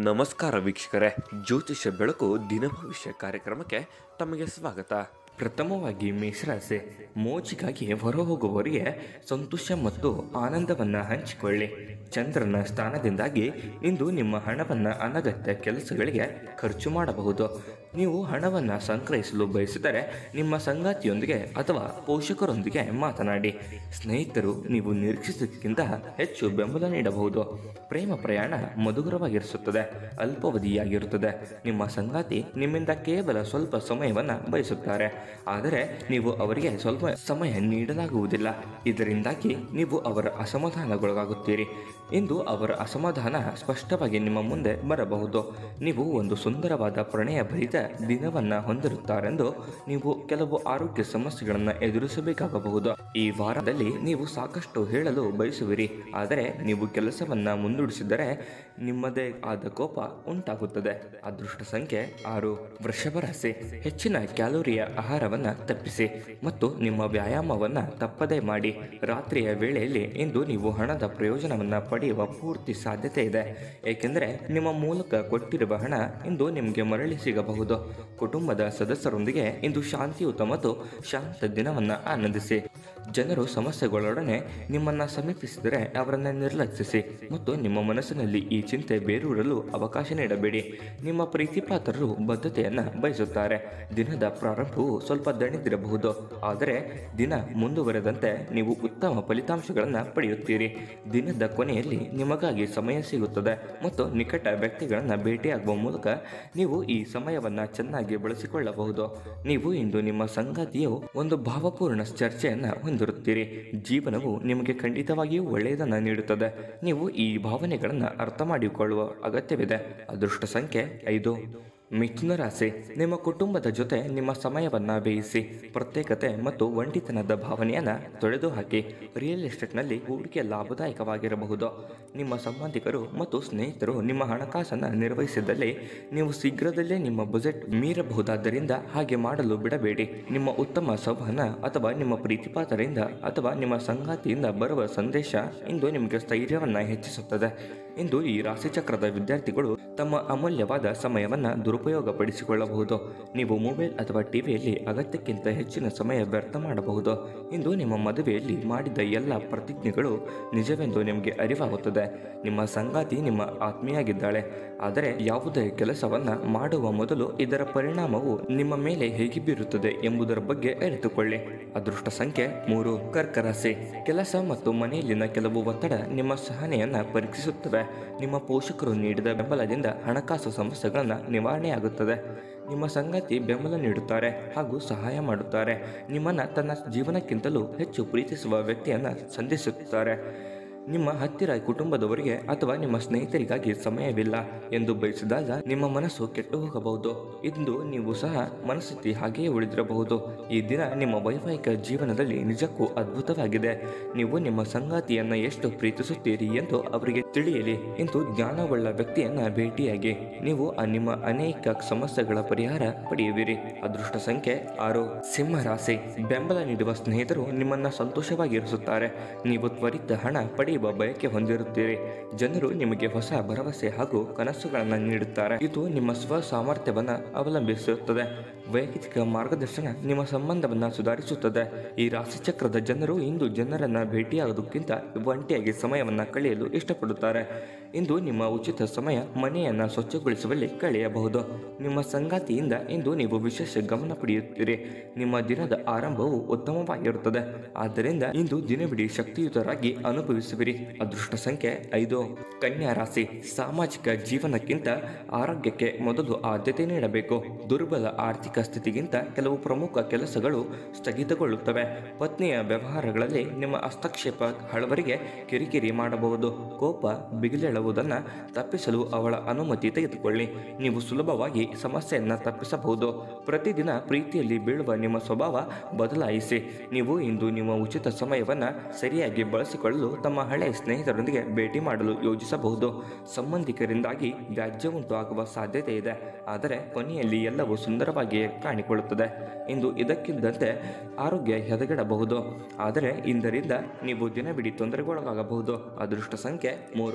ನಮಸ್ಕಾರ ವೀಕ್ಷಕರೇ ಜ್ಯೋತಿಷ್ಯ ಬೆಳಕು ದಿನ ಭವಿಷ್ಯ ಕಾರ್ಯಕ್ರಮಕ್ಕೆ ತಮಗೆ ಸ್ವಾಗತ ಪ್ರಥಮವಾಗಿ ಮೇಷರಾಶಿ ಮೋಜಿಗಾಗಿ ಹೊರಹೋಗುವವರಿಗೆ ಸಂತೋಷ ಮತ್ತು ಆನಂದವನ್ನು ಹಂಚಿಕೊಳ್ಳಿ ಚಂದ್ರನ ಸ್ಥಾನದಿಂದಾಗಿ ಇಂದು ನಿಮ್ಮ ಹಣವನ್ನು ಅನಗತ್ಯ ಕೆಲಸಗಳಿಗೆ ಖರ್ಚು ಮಾಡಬಹುದು ನೀವು ಹಣವನ್ನು ಸಂಗ್ರಹಿಸಲು ಬಯಸಿದರೆ ನಿಮ್ಮ ಸಂಗಾತಿಯೊಂದಿಗೆ ಅಥವಾ ಪೋಷಕರೊಂದಿಗೆ ಮಾತನಾಡಿ ಸ್ನೇಹಿತರು ನೀವು ನಿರೀಕ್ಷಿಸಿದ್ದಕ್ಕಿಂತ ಹೆಚ್ಚು ಬೆಂಬಲ ನೀಡಬಹುದು ಪ್ರೇಮ ಪ್ರಯಾಣ ಮಧುರವಾಗಿರಿಸುತ್ತದೆ ಅಲ್ಪಾವಧಿಯಾಗಿರುತ್ತದೆ ನಿಮ್ಮ ಸಂಗಾತಿ ನಿಮ್ಮಿಂದ ಕೇವಲ ಸ್ವಲ್ಪ ಸಮಯವನ್ನು ಬಯಸುತ್ತಾರೆ ಆದರೆ ನೀವು ಅವರಿಗೆ ಸ್ವಲ್ಪ ಸಮಯ ನೀಡಲಾಗುವುದಿಲ್ಲ ಇದರಿಂದಾಗಿ ನೀವು ಅವರ ಅಸಮಾಧಾನಗೊಳಗಾಗುತ್ತೀರಿ ಇಂದು ಅವರ ಅಸಮಾಧಾನ ಸ್ಪಷ್ಟವಾಗಿ ನಿಮ್ಮ ಮುಂದೆ ಬರಬಹುದು ನೀವು ಒಂದು ಸುಂದರವಾದ ಪ್ರಣಯ ಭರಿತ ದಿನವನ್ನು ಹೊಂದಿರುತ್ತಾರೆಂದು ನೀವು ಕೆಲವು ಆರೋಗ್ಯ ಸಮಸ್ಯೆಗಳನ್ನು ಎದುರಿಸಬೇಕಾಗಬಹುದು ಈ ವಾರದಲ್ಲಿ ನೀವು ಸಾಕಷ್ಟು ಹೇಳಲು ಬಯಸುವಿರಿ ಆದರೆ ನೀವು ಕೆಲಸವನ್ನ ಮುಂದೂಡಿಸಿದರೆ ನಿಮ್ಮದೇ ಆದ ಕೋಪ ಉಂಟಾಗುತ್ತದೆ ಅದೃಷ್ಟ ಸಂಖ್ಯೆ ಆರು ವೃಷಭ ರಾಶಿ ಹೆಚ್ಚಿನ ಕ್ಯಾಲೋರಿಯ ಆಹಾರವನ್ನ ತಪ್ಪಿಸಿ ಮತ್ತು ನಿಮ್ಮ ವ್ಯಾಯಾಮವನ್ನ ತಪ್ಪದೇ ಮಾಡಿ ರಾತ್ರಿಯ ವೇಳೆಯಲ್ಲಿ ಇಂದು ನೀವು ಹಣದ ಪ್ರಯೋಜನವನ್ನ ಪಡೆಯುವ ಪೂರ್ತಿ ಸಾಧ್ಯತೆ ಇದೆ ಏಕೆಂದರೆ ನಿಮ್ಮ ಮೂಲಕ ಕೊಟ್ಟಿರುವ ಹಣ ಇಂದು ನಿಮಗೆ ಮರಳಿ ಸಿಗಬಹುದು ಕುಟುಂಬದ ಸದಸ್ಯರೊಂದಿಗೆ ಇಂದು ಶಾಂತಿಯುತ ಮತ್ತು ಶಾಂತ ದಿನವನ್ನ ಆನಂದಿಸಿ ಜನರು ಸಮಸ್ಯೆಗಳೊಡನೆ ನಿಮ್ಮನ್ನ ಸಮೀಪಿಸಿದರೆ ಅವರನ್ನು ನಿರ್ಲಕ್ಷಿಸಿ ಮತ್ತು ನಿಮ್ಮ ಮನಸ್ಸಿನಲ್ಲಿ ಈ ಚಿಂತೆ ಬೇರೂರಲು ಅವಕಾಶ ನೀಡಬೇಡಿ ನಿಮ್ಮ ಪ್ರೀತಿಪಾತ್ರರು ಬದ್ಧತೆಯನ್ನ ಬಯಸುತ್ತಾರೆ ದಿನದ ಪ್ರಾರಂಭವು ಸ್ವಲ್ಪ ದಣಿದಿರಬಹುದು ಆದರೆ ದಿನ ಮುಂದುವರೆದಂತೆ ನೀವು ಉತ್ತಮ ಫಲಿತಾಂಶಗಳನ್ನು ಪಡೆಯುತ್ತೀರಿ ದಿನದ ಕೊನೆಯಲ್ಲಿ ನಿಮಗಾಗಿ ಸಮಯ ಸಿಗುತ್ತದೆ ಮತ್ತು ನಿಕಟ ವ್ಯಕ್ತಿಗಳನ್ನು ಭೇಟಿಯಾಗುವ ಮೂಲಕ ನೀವು ಈ ಸಮಯವನ್ನು ಚೆನ್ನಾಗಿ ಬಳಸಿಕೊಳ್ಳಬಹುದು ನೀವು ಇಂದು ನಿಮ್ಮ ಸಂಗಾತಿಯು ಒಂದು ಭಾವಪೂರ್ಣ ಚರ್ಚೆಯನ್ನು ಹೊಂದಿರುತ್ತೀರಿ ಜೀವನವು ನಿಮಗೆ ಖಂಡಿತವಾಗಿಯೂ ಒಳ್ಳೆಯದನ್ನು ನೀಡುತ್ತದೆ ನೀವು ಈ ಭಾವನೆಗಳನ್ನು ಅರ್ಥ ಮಾಡಿಕೊಳ್ಳುವ ಅಗತ್ಯವಿದೆ ಅದೃಷ್ಟ ಸಂಖ್ಯೆ ಐದು ಮಿಥುನ ರಾಶಿ ನಿಮ್ಮ ಕುಟುಂಬದ ಜೊತೆ ನಿಮ್ಮ ಸಮಯವನ್ನ ಬೇಯಿಸಿ ಪ್ರತ್ಯೇಕತೆ ಮತ್ತು ಒಂಟಿತನದ ಭಾವನೆಯನ್ನ ತೊಡೆದುಹಾಕಿ ರಿಯಲ್ ಎಸ್ಟೇಟ್ನಲ್ಲಿ ಹೂಡಿಕೆ ಲಾಭದಾಯಕವಾಗಿರಬಹುದು ನಿಮ್ಮ ಸಂಬಂಧಿಕರು ಮತ್ತು ಸ್ನೇಹಿತರು ನಿಮ್ಮ ಹಣಕಾಸನ್ನು ನಿರ್ವಹಿಸಿದಲ್ಲಿ ನೀವು ಶೀಘ್ರದಲ್ಲೇ ನಿಮ್ಮ ಬಜೆಟ್ ಮೀರಬಹುದಾದ್ದರಿಂದ ಹಾಗೆ ಮಾಡಲು ಬಿಡಬೇಡಿ ನಿಮ್ಮ ಉತ್ತಮ ಸಂವಹನ ಅಥವಾ ನಿಮ್ಮ ಪ್ರೀತಿಪಾತ್ರರಿಂದ ಅಥವಾ ನಿಮ್ಮ ಸಂಗಾತಿಯಿಂದ ಬರುವ ಸಂದೇಶ ಇಂದು ನಿಮಗೆ ಸ್ಥೈರ್ಯವನ್ನು ಹೆಚ್ಚಿಸುತ್ತದೆ ಇಂದು ಈ ರಾಶಿಚಕ್ರದ ವಿದ್ಯಾರ್ಥಿಗಳು ತಮ್ಮ ಅಮೂಲ್ಯವಾದ ಸಮಯವನ್ನು ದುರುಪಯೋಗಪಡಿಸಿಕೊಳ್ಳಬಹುದು ನೀವು ಮೊಬೈಲ್ ಅಥವಾ ಟಿವಿಯಲ್ಲಿ ಅಗತ್ಯಕ್ಕಿಂತ ಹೆಚ್ಚಿನ ಸಮಯ ವ್ಯರ್ಥ ಮಾಡಬಹುದು ಇಂದು ನಿಮ್ಮ ಮದುವೆಯಲ್ಲಿ ಮಾಡಿದ ಎಲ್ಲ ಪ್ರತಿಜ್ಞೆಗಳು ನಿಜವೆಂದು ನಿಮಗೆ ಅರಿವಾಗುತ್ತದೆ ನಿಮ್ಮ ಸಂಗಾತಿ ನಿಮ್ಮ ಆತ್ಮೀಯಾಗಿದ್ದಾಳೆ ಆದರೆ ಯಾವುದೇ ಕೆಲಸವನ್ನ ಮಾಡುವ ಮೊದಲು ಇದರ ಪರಿಣಾಮವು ನಿಮ್ಮ ಮೇಲೆ ಹೇಗೆ ಬೀರುತ್ತದೆ ಎಂಬುದರ ಬಗ್ಗೆ ಅರಿತುಕೊಳ್ಳಿ ಅದೃಷ್ಟ ಸಂಖ್ಯೆ ಮೂರು ಕರ್ಕರಾಶಿ ಕೆಲಸ ಮತ್ತು ಮನೆಯಲ್ಲಿನ ಕೆಲವು ಒತ್ತಡ ನಿಮ್ಮ ಸಹನೆಯನ್ನ ಪರೀಕ್ಷಿಸುತ್ತವೆ ನಿಮ್ಮ ಪೋಷಕರು ನೀಡಿದ ಬೆಂಬಲದಿಂದ ಹಣಕಾಸು ಸಮಸ್ಯೆಗಳನ್ನು ನಿವಾರಣೆಯಾಗುತ್ತದೆ ನಿಮ್ಮ ಸಂಗಾತಿ ಬೆಂಬಲ ನೀಡುತ್ತಾರೆ ಹಾಗೂ ಸಹಾಯ ಮಾಡುತ್ತಾರೆ ನಿಮ್ಮನ್ನು ತನ್ನ ಜೀವನಕ್ಕಿಂತಲೂ ಹೆಚ್ಚು ಪ್ರೀತಿಸುವ ವ್ಯಕ್ತಿಯನ್ನು ಸಂಧಿಸುತ್ತಾರೆ ನಿಮ್ಮ ಹತ್ತಿರ ಕುಟುಂಬದವರಿಗೆ ಅಥವಾ ನಿಮ್ಮ ಸ್ನೇಹಿತರಿಗಾಗಿ ಸಮಯವಿಲ್ಲ ಎಂದು ಬಯಸಿದಾಗ ನಿಮ್ಮ ಮನಸ್ಸು ಕೆಟ್ಟು ಹೋಗಬಹುದು ಇಂದು ನೀವು ಸಹ ಮನಸ್ಥಿತಿ ಹಾಗೆಯೇ ಉಳಿದಿರಬಹುದು ಈ ದಿನ ನಿಮ್ಮ ವೈವಾಹಿಕ ಜೀವನದಲ್ಲಿ ನಿಜಕ್ಕೂ ಅದ್ಭುತವಾಗಿದೆ ನೀವು ನಿಮ್ಮ ಸಂಗಾತಿಯನ್ನ ಎಷ್ಟು ಪ್ರೀತಿಸುತ್ತೀರಿ ಎಂದು ಅವರಿಗೆ ತಿಳಿಯಲಿ ಇಂದು ಜ್ಞಾನವುಳ್ಳ ವ್ಯಕ್ತಿಯನ್ನ ಭೇಟಿಯಾಗಿ ನೀವು ಆ ನಿಮ್ಮ ಅನೇಕ ಸಮಸ್ಯೆಗಳ ಪರಿಹಾರ ಪಡೆಯುವಿರಿ ಅದೃಷ್ಟ ಸಂಖ್ಯೆ ಆರು ಸಿಂಹ ರಾಶಿ ಬೆಂಬಲ ನೀಡುವ ಸ್ನೇಹಿತರು ನಿಮ್ಮನ್ನ ಸಂತೋಷವಾಗಿರಿಸುತ್ತಾರೆ ನೀವು ತ್ವರಿತ ಹಣ ಪಡೆಯುವ ಬಯಕೆ ಹೊಂದಿರುತ್ತೀರಿ ಜನರು ನಿಮಗೆ ಹೊಸ ಭರವಸೆ ಹಾಗೂ ಕನಸುಗಳನ್ನು ನೀಡುತ್ತಾರೆ ಇದು ನಿಮ್ಮ ಸ್ವ ಸಾಮರ್ಥ್ಯವನ್ನು ಅವಲಂಬಿಸಿರುತ್ತದೆ ವೈಯಕ್ತಿಕ ಮಾರ್ಗದರ್ಶನ ನಿಮ್ಮ ಸಂಬಂಧವನ್ನು ಸುಧಾರಿಸುತ್ತದೆ ಈ ರಾಶಿಚಕ್ರದ ಜನರು ಇಂದು ಜನರನ್ನ ಭೇಟಿಯಾಗೋದಕ್ಕಿಂತ ಒಂಟಿಯಾಗಿ ಸಮಯವನ್ನು ಕಳೆಯಲು ಇಷ್ಟಪಡುತ್ತಾರೆ ಇಂದು ನಿಮ್ಮ ಉಚಿತ ಸಮಯ ಮನೆಯನ್ನು ಸ್ವಚ್ಛಗೊಳಿಸುವಲ್ಲಿ ಕಳೆಯಬಹುದು ನಿಮ್ಮ ಸಂಗಾತಿಯಿಂದ ಇಂದು ನೀವು ವಿಶೇಷ ಗಮನ ಪಡೆಯುತ್ತೀರಿ ನಿಮ್ಮ ದಿನದ ಆರಂಭವು ಉತ್ತಮವಾಗಿರುತ್ತದೆ ಆದ್ದರಿಂದ ಇಂದು ದಿನವಿಡೀ ಶಕ್ತಿಯುತರಾಗಿ ಅನುಭವಿಸುವಿರಿ ಅದೃಷ್ಟ ಸಂಖ್ಯೆ ಐದು ಕನ್ಯಾ ರಾಶಿ ಸಾಮಾಜಿಕ ಜೀವನಕ್ಕಿಂತ ಆರೋಗ್ಯಕ್ಕೆ ಮೊದಲು ಆದ್ಯತೆ ನೀಡಬೇಕು ದುರ್ಬಲ ಆರ್ಥಿಕ ಸ್ಥಿತಿಗಿಂತ ಕೆಲವು ಪ್ರಮುಖ ಕೆಲಸಗಳು ಸ್ಥಗಿತಗೊಳ್ಳುತ್ತವೆ ಪತ್ನಿಯ ವ್ಯವಹಾರಗಳಲ್ಲಿ ನಿಮ್ಮ ಹಸ್ತಕ್ಷೇಪ ಹಳವರಿಗೆ ಕಿರಿಕಿರಿ ಮಾಡಬಹುದು ಕೋಪ ಬಿಗಿಲೆಳುವುದನ್ನು ತಪ್ಪಿಸಲು ಅವಳ ಅನುಮತಿ ತೆಗೆದುಕೊಳ್ಳಿ ನೀವು ಸುಲಭವಾಗಿ ಸಮಸ್ಯೆಯನ್ನು ತಪ್ಪಿಸಬಹುದು ಪ್ರತಿದಿನ ಪ್ರೀತಿಯಲ್ಲಿ ಬೀಳುವ ನಿಮ್ಮ ಸ್ವಭಾವ ಬದಲಾಯಿಸಿ ನೀವು ಇಂದು ನಿಮ್ಮ ಉಚಿತ ಸಮಯವನ್ನು ಸರಿಯಾಗಿ ಬಳಸಿಕೊಳ್ಳಲು ತಮ್ಮ ಹಳೆಯ ಸ್ನೇಹಿತರೊಂದಿಗೆ ಭೇಟಿ ಮಾಡಲು ಯೋಜಿಸಬಹುದು ಸಂಬಂಧಿಕರಿಂದಾಗಿ ವ್ಯಾಜ್ಯ ಉಂಟಾಗುವ ಸಾಧ್ಯತೆ ಇದೆ ಆದರೆ ಕೊನೆಯಲ್ಲಿ ಎಲ್ಲವೂ ಸುಂದರವಾಗಿಯೇ ಕಾಣಿಕೊಳ್ಳುತ್ತದೆ ಇಂದು ಇದಕ್ಕಿದ್ದಂತೆ ಆರೋಗ್ಯ ಹೆದಗೆಡಬಹುದು ಆದರೆ ಇಂದರಿಂದ ನೀವು ದಿನವಿಡೀ ತೊಂದರೆಗೊಳಗಾಗಬಹುದು ಅದೃಷ್ಟ ಸಂಖ್ಯೆ ಮೂರು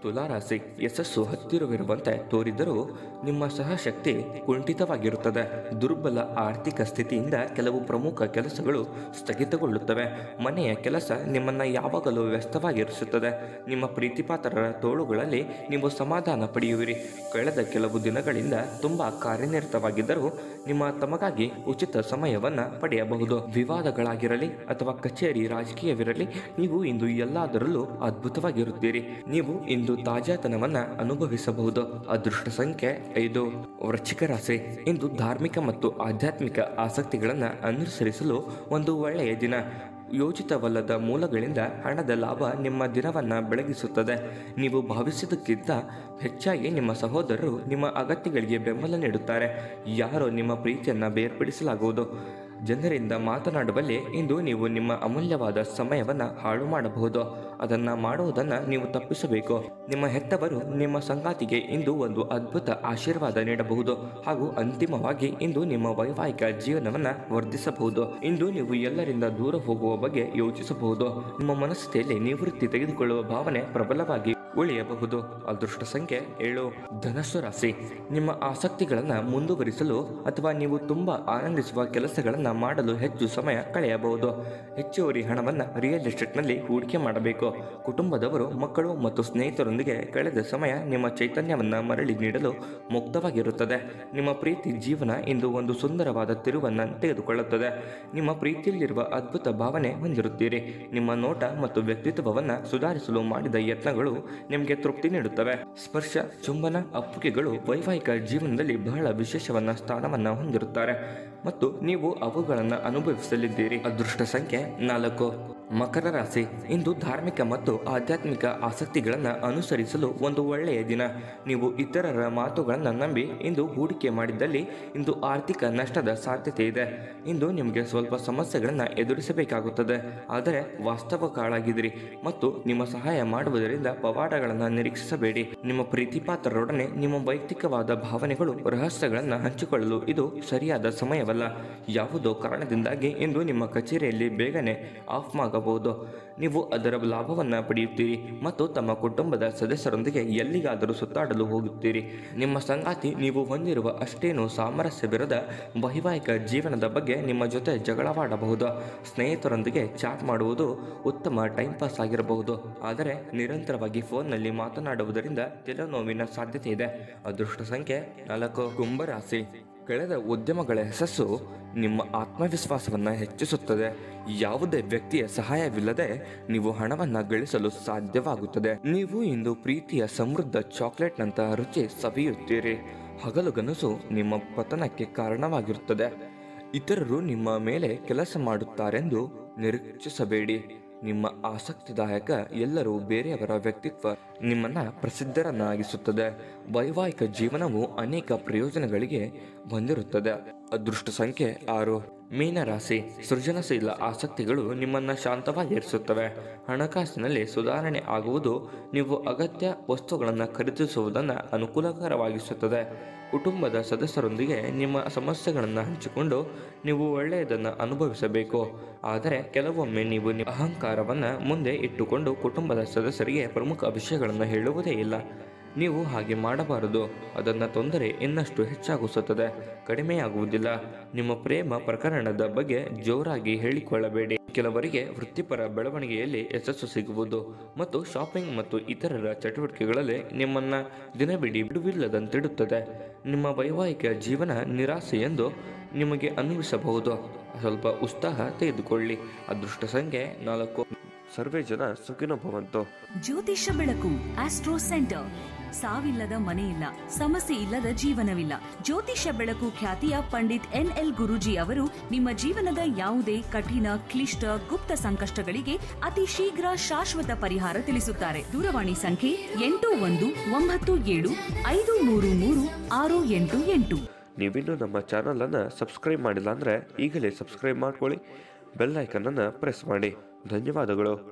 ತುಲಾರಾಶಿ ಯಶಸ್ಸು ಹತ್ತಿರವಿರುವಂತೆ ತೋರಿದರೂ ನಿಮ್ಮ ಸಹಶಕ್ತಿ ಕುಂಠಿತವಾಗಿರುತ್ತದೆ ದುರ್ಬಲ ಆರ್ಥಿಕ ಸ್ಥಿತಿಯಿಂದ ಕೆಲವು ಪ್ರಮುಖ ಕೆಲಸಗಳು ಸ್ಥಗಿತಗೊಳ್ಳುತ್ತವೆ ಮನೆಯ ಕೆಲಸ ನಿಮ್ಮನ್ನು ಯಾವಾಗಲೂ ವ್ಯಸ್ತವಾಗಿರಿಸುತ್ತದೆ ನಿಮ್ಮ ಪ್ರೀತಿಪಾತ್ರರ ತೋಳುಗಳಲ್ಲಿ ನೀವು ಸಮಾಧಾನ ಪಡೆಯುವಿರಿ ಕಳೆದ ಕೆಲವು ದಿನಗಳಿಂದ ತುಂಬ ಕಾರ್ಯನಿರತವಾಗಿದ್ದರೂ ನಿಮ್ಮ ತಮಗಾಗಿ ಉಚಿತ ಸಮಯವನ್ನು ಪಡೆಯಬಹುದು ವಿವಾದಗಳಾಗಿರಲಿ ಅಥವಾ ಕಚೇರಿ ರಾಜಕೀಯವಿರಲಿ ನೀವು ಇಂದು ಎಲ್ಲದರಲ್ಲೂ ಅದ್ಭುತವಾಗಿರುತ್ತೀರಿ ನೀವು ಇಂದು ತಾಜಾತನವನ್ನ ಅನುಭವಿಸಬಹುದು ಅದೃಷ್ಟ ಸಂಖ್ಯೆ ಐದು ವೃಶ್ಚಿಕ ರಾಶಿ ಇಂದು ಧಾರ್ಮಿಕ ಮತ್ತು ಆಧ್ಯಾತ್ಮಿಕ ಆಸಕ್ತಿಗಳನ್ನು ಅನುಸರಿಸಲು ಒಂದು ಒಳ್ಳೆಯ ದಿನ ಯೋಜಿತವಲ್ಲದ ಮೂಲಗಳಿಂದ ಹಣದ ಲಾಭ ನಿಮ್ಮ ದಿನವನ್ನು ಬೆಳಗಿಸುತ್ತದೆ ನೀವು ಭಾವಿಸಿದ್ದಕ್ಕಿಂತ ಹೆಚ್ಚಾಗಿ ನಿಮ್ಮ ಸಹೋದರರು ನಿಮ್ಮ ಅಗತ್ಯಗಳಿಗೆ ಬೆಂಬಲ ನೀಡುತ್ತಾರೆ ಯಾರೋ ನಿಮ್ಮ ಪ್ರೀತಿಯನ್ನು ಬೇರ್ಪಡಿಸಲಾಗುವುದು ಜನರಿಂದ ಮಾತನಾಡುವಲ್ಲಿ ಇಂದು ನೀವು ನಿಮ್ಮ ಅಮೂಲ್ಯವಾದ ಸಮಯವನ್ನು ಹಾಳು ಮಾಡಬಹುದು ಅದನ್ನು ಮಾಡುವುದನ್ನು ನೀವು ತಪ್ಪಿಸಬೇಕು ನಿಮ್ಮ ಹೆತ್ತವರು ನಿಮ್ಮ ಸಂಗಾತಿಗೆ ಇಂದು ಒಂದು ಅದ್ಭುತ ಆಶೀರ್ವಾದ ನೀಡಬಹುದು ಹಾಗೂ ಅಂತಿಮವಾಗಿ ಇಂದು ನಿಮ್ಮ ವೈವಾಹಿಕ ಜೀವನವನ್ನು ವರ್ಧಿಸಬಹುದು ಇಂದು ನೀವು ಎಲ್ಲರಿಂದ ದೂರ ಹೋಗುವ ಬಗ್ಗೆ ಯೋಚಿಸಬಹುದು ನಿಮ್ಮ ಮನಸ್ಥಿತಿಯಲ್ಲಿ ನಿವೃತ್ತಿ ತೆಗೆದುಕೊಳ್ಳುವ ಭಾವನೆ ಪ್ರಬಲವಾಗಿ ಉಳಿಯಬಹುದು ಅದೃಷ್ಟ ಸಂಖ್ಯೆ ಏಳು ಧನಸ್ಸು ರಾಶಿ ನಿಮ್ಮ ಆಸಕ್ತಿಗಳನ್ನು ಮುಂದುವರಿಸಲು ಅಥವಾ ನೀವು ತುಂಬ ಆನಂದಿಸುವ ಕೆಲಸಗಳನ್ನು ಮಾಡಲು ಹೆಚ್ಚು ಸಮಯ ಕಳೆಯಬಹುದು ಹೆಚ್ಚುವರಿ ಹಣವನ್ನು ರಿಯಲ್ ಎಸ್ಟೇಟ್ನಲ್ಲಿ ಹೂಡಿಕೆ ಮಾಡಬೇಕು ಕುಟುಂಬದವರು ಮಕ್ಕಳು ಮತ್ತು ಸ್ನೇಹಿತರೊಂದಿಗೆ ಕಳೆದ ಸಮಯ ನಿಮ್ಮ ಚೈತನ್ಯವನ್ನು ಮರಳಿ ನೀಡಲು ಮುಕ್ತವಾಗಿರುತ್ತದೆ ನಿಮ್ಮ ಪ್ರೀತಿ ಜೀವನ ಇಂದು ಒಂದು ಸುಂದರವಾದ ತಿರುವನ್ನು ತೆಗೆದುಕೊಳ್ಳುತ್ತದೆ ನಿಮ್ಮ ಪ್ರೀತಿಯಲ್ಲಿರುವ ಅದ್ಭುತ ಭಾವನೆ ಹೊಂದಿರುತ್ತೀರಿ ನಿಮ್ಮ ನೋಟ ಮತ್ತು ವ್ಯಕ್ತಿತ್ವವನ್ನು ಸುಧಾರಿಸಲು ಮಾಡಿದ ಯತ್ನಗಳು ನಿಮಗೆ ತೃಪ್ತಿ ನೀಡುತ್ತವೆ ಸ್ಪರ್ಶ ಚುಂಬನ ಅಪ್ಪುಗೆಗಳು ವೈವಾಹಿಕ ಜೀವನದಲ್ಲಿ ಬಹಳ ವಿಶೇಷವನ್ನ ಸ್ಥಾನವನ್ನು ಹೊಂದಿರುತ್ತಾರೆ ಮತ್ತು ನೀವು ಅವುಗಳನ್ನು ಅನುಭವಿಸಲಿದ್ದೀರಿ ಅದೃಷ್ಟ ಸಂಖ್ಯೆ ನಾಲ್ಕು ಮಕರ ರಾಶಿ ಇಂದು ಧಾರ್ಮಿಕ ಮತ್ತು ಆಧ್ಯಾತ್ಮಿಕ ಆಸಕ್ತಿಗಳನ್ನು ಅನುಸರಿಸಲು ಒಂದು ಒಳ್ಳೆಯ ದಿನ ನೀವು ಇತರರ ಮಾತುಗಳನ್ನು ನಂಬಿ ಇಂದು ಹೂಡಿಕೆ ಮಾಡಿದ್ದಲ್ಲಿ ಇಂದು ಆರ್ಥಿಕ ನಷ್ಟದ ಸಾಧ್ಯತೆ ಇದೆ ಇಂದು ನಿಮಗೆ ಸ್ವಲ್ಪ ಸಮಸ್ಯೆಗಳನ್ನು ಎದುರಿಸಬೇಕಾಗುತ್ತದೆ ಆದರೆ ವಾಸ್ತವಕಾಳಾಗಿದ್ದೀರಿ ಮತ್ತು ನಿಮ್ಮ ಸಹಾಯ ಮಾಡುವುದರಿಂದ ಪವಾಡಗಳನ್ನು ನಿರೀಕ್ಷಿಸಬೇಡಿ ನಿಮ್ಮ ಪ್ರೀತಿಪಾತ್ರರೊಡನೆ ನಿಮ್ಮ ವೈಯಕ್ತಿಕವಾದ ಭಾವನೆಗಳು ರಹಸ್ಯಗಳನ್ನು ಹಂಚಿಕೊಳ್ಳಲು ಇದು ಸರಿಯಾದ ಸಮಯವಲ್ಲ ಯಾವುದೋ ಕಾರಣದಿಂದಾಗಿ ಇಂದು ನಿಮ್ಮ ಕಚೇರಿಯಲ್ಲಿ ಬೇಗನೆ ಆಫ್ ಆಗಬಹುದು ನೀವು ಅದರ ಲಾಭವನ್ನು ಪಡೆಯುತ್ತೀರಿ ಮತ್ತು ತಮ್ಮ ಕುಟುಂಬದ ಸದಸ್ಯರೊಂದಿಗೆ ಎಲ್ಲಿಗಾದರೂ ಸುತ್ತಾಡಲು ಹೋಗುತ್ತೀರಿ ನಿಮ್ಮ ಸಂಗಾತಿ ನೀವು ಹೊಂದಿರುವ ಅಷ್ಟೇನು ಸಾಮರಸ್ಯವಿರದ ವೈವಾಹಿಕ ಜೀವನದ ಬಗ್ಗೆ ನಿಮ್ಮ ಜೊತೆ ಜಗಳವಾಡಬಹುದು ಸ್ನೇಹಿತರೊಂದಿಗೆ ಚಾಟ್ ಮಾಡುವುದು ಉತ್ತಮ ಟೈಮ್ ಪಾಸ್ ಆಗಿರಬಹುದು ಆದರೆ ನಿರಂತರವಾಗಿ ಫೋನ್ನಲ್ಲಿ ಮಾತನಾಡುವುದರಿಂದ ತಲೆನೋವಿನ ಸಾಧ್ಯತೆ ಇದೆ ಅದೃಷ್ಟ ಸಂಖ್ಯೆ ನಾಲ್ಕು ಕುಂಭರಾಶಿ ಕಳೆದ ಉದ್ಯಮಗಳ ಯಶಸ್ಸು ನಿಮ್ಮ ಆತ್ಮವಿಶ್ವಾಸವನ್ನು ಹೆಚ್ಚಿಸುತ್ತದೆ ಯಾವುದೇ ವ್ಯಕ್ತಿಯ ಸಹಾಯವಿಲ್ಲದೆ ನೀವು ಹಣವನ್ನು ಗಳಿಸಲು ಸಾಧ್ಯವಾಗುತ್ತದೆ ನೀವು ಇಂದು ಪ್ರೀತಿಯ ಸಮೃದ್ಧ ಚಾಕ್ಲೇಟ್ನಂತಹ ರುಚಿ ಸವಿಯುತ್ತೀರಿ ಹಗಲುಗನಸು ನಿಮ್ಮ ಪತನಕ್ಕೆ ಕಾರಣವಾಗಿರುತ್ತದೆ ಇತರರು ನಿಮ್ಮ ಮೇಲೆ ಕೆಲಸ ಮಾಡುತ್ತಾರೆಂದು ನಿರೀಕ್ಷಿಸಬೇಡಿ ನಿಮ್ಮ ಆಸಕ್ತಿದಾಯಕ ಎಲ್ಲರೂ ಬೇರೆಯವರ ವ್ಯಕ್ತಿತ್ವ ನಿಮ್ಮನ್ನ ಪ್ರಸಿದ್ಧರನ್ನಾಗಿಸುತ್ತದೆ ವೈವಾಹಿಕ ಜೀವನವು ಅನೇಕ ಪ್ರಯೋಜನಗಳಿಗೆ ಹೊಂದಿರುತ್ತದೆ ಅದೃಷ್ಟ ಸಂಖ್ಯೆ ಆರು ಮೀನರಾಶಿ ಸೃಜನಶೀಲ ಆಸಕ್ತಿಗಳು ನಿಮ್ಮನ್ನ ಶಾಂತವಾಗಿರಿಸುತ್ತವೆ ಹಣಕಾಸಿನಲ್ಲಿ ಸುಧಾರಣೆ ಆಗುವುದು ನೀವು ಅಗತ್ಯ ವಸ್ತುಗಳನ್ನು ಖರೀದಿಸುವುದನ್ನು ಅನುಕೂಲಕರವಾಗಿಸುತ್ತದೆ ಕುಟುಂಬದ ಸದಸ್ಯರೊಂದಿಗೆ ನಿಮ್ಮ ಸಮಸ್ಯೆಗಳನ್ನು ಹಂಚಿಕೊಂಡು ನೀವು ಒಳ್ಳೆಯದನ್ನು ಅನುಭವಿಸಬೇಕು ಆದರೆ ಕೆಲವೊಮ್ಮೆ ನೀವು ನಿಮ್ಮ ಅಹಂಕಾರವನ್ನು ಮುಂದೆ ಇಟ್ಟುಕೊಂಡು ಕುಟುಂಬದ ಸದಸ್ಯರಿಗೆ ಪ್ರಮುಖ ವಿಷಯಗಳನ್ನು ಹೇಳುವುದೇ ಇಲ್ಲ ನೀವು ಹಾಗೆ ಮಾಡಬಾರದು ಅದನ್ನು ತೊಂದರೆ ಇನ್ನಷ್ಟು ಹೆಚ್ಚಾಗಿಸುತ್ತದೆ ಕಡಿಮೆಯಾಗುವುದಿಲ್ಲ ನಿಮ್ಮ ಪ್ರೇಮ ಪ್ರಕರಣದ ಬಗ್ಗೆ ಜೋರಾಗಿ ಹೇಳಿಕೊಳ್ಳಬೇಡಿ ಕೆಲವರಿಗೆ ವೃತ್ತಿಪರ ಬೆಳವಣಿಗೆಯಲ್ಲಿ ಯಶಸ್ಸು ಸಿಗುವುದು ಮತ್ತು ಶಾಪಿಂಗ್ ಮತ್ತು ಇತರರ ಚಟುವಟಿಕೆಗಳಲ್ಲಿ ನಿಮ್ಮನ್ನ ದಿನವಿಡೀ ಬಿಡುವಿಲ್ಲದಂತಿಡುತ್ತದೆ ನಿಮ್ಮ ವೈವಾಹಿಕ ಜೀವನ ನಿರಾಸೆ ಎಂದು ನಿಮಗೆ ಅನ್ವಿಸಬಹುದು ಸ್ವಲ್ಪ ಉತ್ಸಾಹ ತೆಗೆದುಕೊಳ್ಳಿ ಅದೃಷ್ಟ ಸಂಖ್ಯೆ ನಾಲ್ಕು ಸರ್ವೇ ಜನ ಸುಖಿನೋ ಭವಂತು ಜ್ಯೋತಿಷ್ಯ ಬೆಳಕು ಆಸ್ಟ್ರೋ ಸೆಂಟರ್ ಸಾವಿಲ್ಲದ ಮನೆಯಿಲ್ಲ ಸಮಸ್ಯೆ ಇಲ್ಲದ ಜೀವನವಿಲ್ಲ ಜ್ಯೋತಿಷ್ಯ ಬೆಳಕು ಖ್ಯಾತಿಯ ಪಂಡಿತ್ ಎನ್ ಎಲ್ ಗುರೂಜಿ ಅವರು ನಿಮ್ಮ ಜೀವನದ ಯಾವುದೇ ಕಠಿಣ ಕ್ಲಿಷ್ಟ ಗುಪ್ತ ಸಂಕಷ್ಟಗಳಿಗೆ ಅತಿ ಶೀಘ್ರ ಶಾಶ್ವತ ಪರಿಹಾರ ತಿಳಿಸುತ್ತಾರೆ ದೂರವಾಣಿ ಸಂಖ್ಯೆ ಎಂಟು ಒಂದು ಒಂಬತ್ತು ಏಳು ಐದು ಮೂರು ಮೂರು ಆರು ಎಂಟು ಎಂಟು ನೀವಿನ್ನೂ ನಮ್ಮ ಚಾನಲನ್ನು ಸಬ್ಸ್ಕ್ರೈಬ್ ಮಾಡಿಲ್ಲ ಅಂದರೆ ಈಗಲೇ ಸಬ್ಸ್ಕ್ರೈಬ್ ಮಾಡ್ಕೊಳ್ಳಿ ಬೆಲ್ ಐಕನನ್ನು ಪ್ರೆಸ್ ಮಾಡಿ ಧನ್ಯವಾದಗಳು